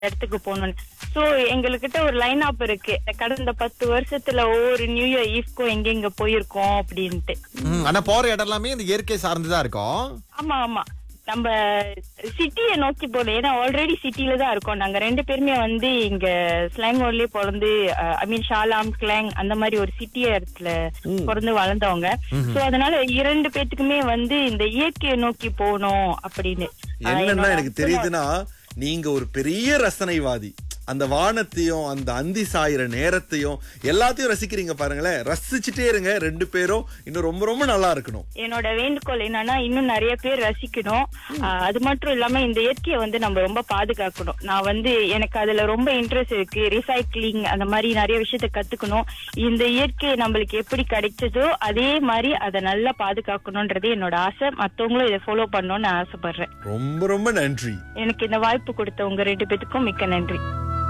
இடத்துக்கு போகணும்னு சோ எங்ககிட்ட ஒரு லைன் அப் இருக்கு கடந்த பத்து வருஷத்துல ஒவ்வொரு நியூ இயர் ஈவ்க்கும் எங்க எங்க போயிருக்கோம் அப்படின்ட்டு ம், ஆனா போற இடம் எல்லாமே இந்த இயற்கை சார்ந்துதான் இருக்கும் ஆமா ஆமா நம்ம சிட்டியை நோக்கி போகல ஏன்னா ஆல்ரெடி சிட்டில தான் இருக்கோம் நாங்க ரெண்டு பேருமே வந்து இங்க ஸ்லாங்கோர்லயே பிறந்து ஐ மீன் ஷாலாம் ஸ்லாங் அந்த மாதிரி ஒரு சிட்டி இடத்துல பிறந்து வளர்ந்தவங்க சோ அதனால இரண்டு பேத்துக்குமே வந்து இந்த இயற்கையை நோக்கி போகணும் அப்படின்னு ஆஹ் என்னன்னா என்னோட எனக்கு தெரியுதுன்னா நீங்க ஒரு பெரிய ரசனைவாதி அந்த வானத்தையும் அந்த அந்தி சாயிற நேரத்தையும் எல்லாத்தையும் ரசிக்கிறீங்க பாருங்களேன் ரசிச்சுட்டே இருங்க ரெண்டு பேரும் இன்னும் ரொம்ப ரொம்ப நல்லா இருக்கணும் என்னோட வேண்டுகோள் என்னன்னா இன்னும் நிறைய பேர் ரசிக்கணும் ஆஹ் அது மட்டும் இல்லாம இந்த இயற்கையை வந்து நம்ம ரொம்ப பாதுகாக்கணும் நான் வந்து எனக்கு அதுல ரொம்ப இன்ட்ரெஸ்ட் இருக்கு ரீசைக்கிளிங் அந்த மாதிரி நிறைய விஷயத்த கத்துக்கணும் இந்த இயற்கை நம்மளுக்கு எப்படி கிடைச்சதோ அதே மாதிரி அதை நல்லா பாதுகாக்கணும்ன்றது என்னோட ஆசை மத்தவங்களும் இதை ஃபாலோ பண்ணணும்னு நான் ஆசைப்படுறேன் ரொம்ப ரொம்ப நன்றி எனக்கு இந்த வாய்ப்பு கொடுத்த உங்க ரெண்டு பேத்துக்கும் மிக்க நன்றி